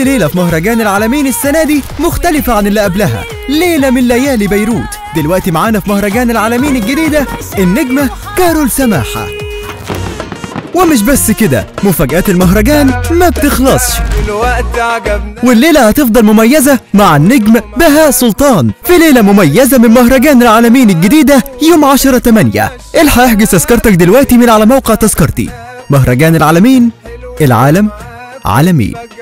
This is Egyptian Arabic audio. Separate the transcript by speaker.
Speaker 1: كل ليلة في مهرجان العالمين السنة دي مختلفة عن اللي قبلها ليلة من ليالي بيروت دلوقتي معانا في مهرجان العالمين الجديدة النجمة كارول سماحة ومش بس كده مفاجآت المهرجان ما بتخلصش
Speaker 2: الوقت عجبنا
Speaker 1: والليلة هتفضل مميزة مع النجم بهاء سلطان في ليلة مميزة من مهرجان العالمين الجديدة يوم 10 8 الحق احجز تذكرتك دلوقتي من على موقع تذكرتي مهرجان العالمين العالم عالمين